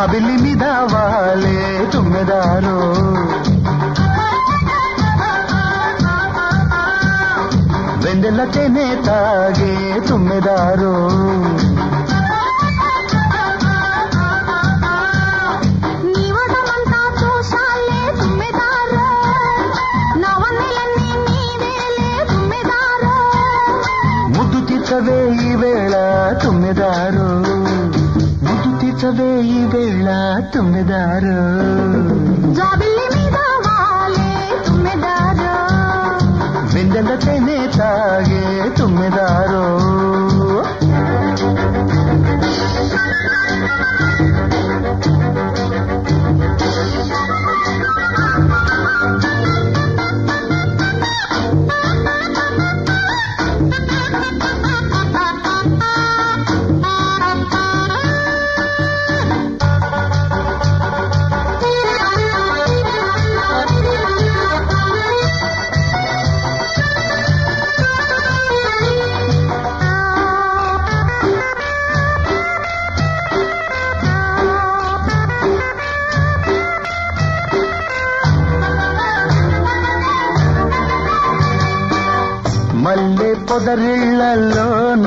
జాబిల్లి మీద వాలే తుమ్మెదారు వెందెల తేనె తాగే తుమ్మెదారు నీ వదనంతా చూశాలే తుమ్మెదారు నవన్నెలన్నీ నీవేలే తుమ్మెదారు ముద్దు తీర్చవే ఈ వేళ తుమ్మెదారు ముద్దు తీర్చవే ఈ వేళ తుమ్మెదారు జాబిల్లి మీద వాలే తుమ్మెదారు వెందెల తేనె తాగే తుమ్మెదారు మల్లె పొదరిళ్లలోన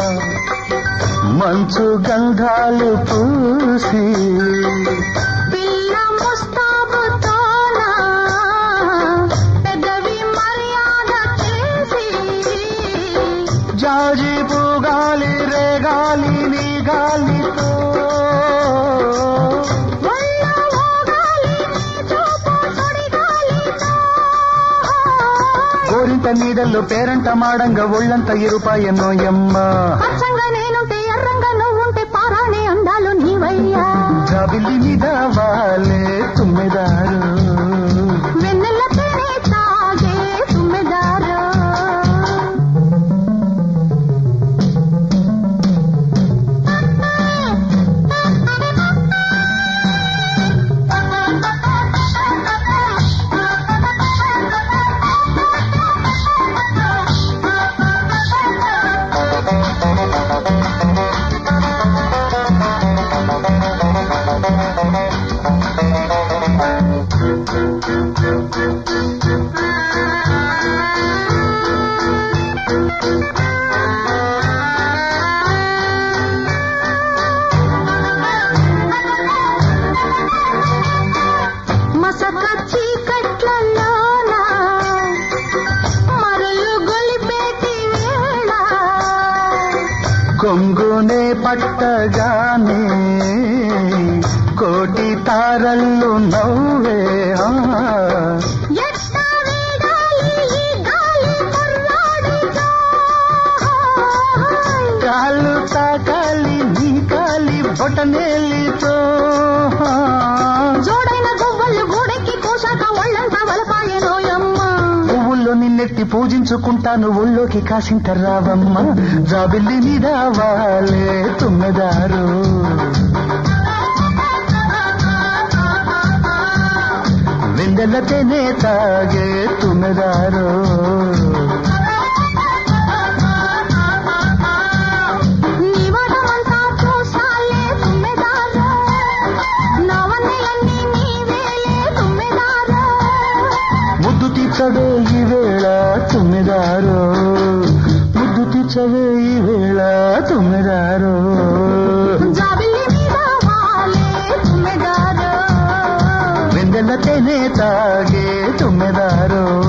మంచు గంధాలు పూసి పిల్ల ముస్తాబుతోన పెద్దవి మర్యాద చేసి జాజి పూగాలి రేగాలి నీ గాలితో ఒళ్ళ ఊగాలి నీ చూపు సుడిగాలితో. కోరింత నీడల్లో పేరంట మాడంగా ఒళ్ళంత ఇరుపాయనో యమ్మ పచ్చంగా నేనుంటే ఎర్రంగా నువ్వుంటే పారాణి అందాలు నీవయ్యా జాబిల్లి మీద వాలే తుమ్మెదారు వెన్నెల తేనె తాగే తుమ్మెదారు మసక చీకట్లలోన మరలు గొలిపేటి వేళ కొంగునే పట్టగానే కోటి తారల్లు నవ్వే ఆ. ఎట్ట వీడాలి ఈ గాలి కుర్రాడితో? కాలు తాకాలి నీ కాలి బొటనేలితో జోడైన గువ్వలు గూడెక్కి కోశాక ఒళ్ళంతా వలపాయనోయమ్మ పువ్వుల్లో నిన్నెత్తి పూజించుకుంటాను ఊళ్ళోకి కాసింత రావమ్మ జాబిల్లి మీద వాలే తుమ్మెదారు వెందెల తేనె తాగే తుమ్మెదారు నీ వడమంతా చూశాలే తుమ్మెదారు నవన్నెలన్నీ నీవేలే తుమ్మెదారు ముద్దు తీర్చవే ఈ వేళ తుమ్మెదారు ముద్దు తీర్చవే ఈ వేళ తుమ్మెదారు జాబిల్లి మీద వాలే తుమ్మెదారు వెందెల తేనె తాగే తుమ్మెదారు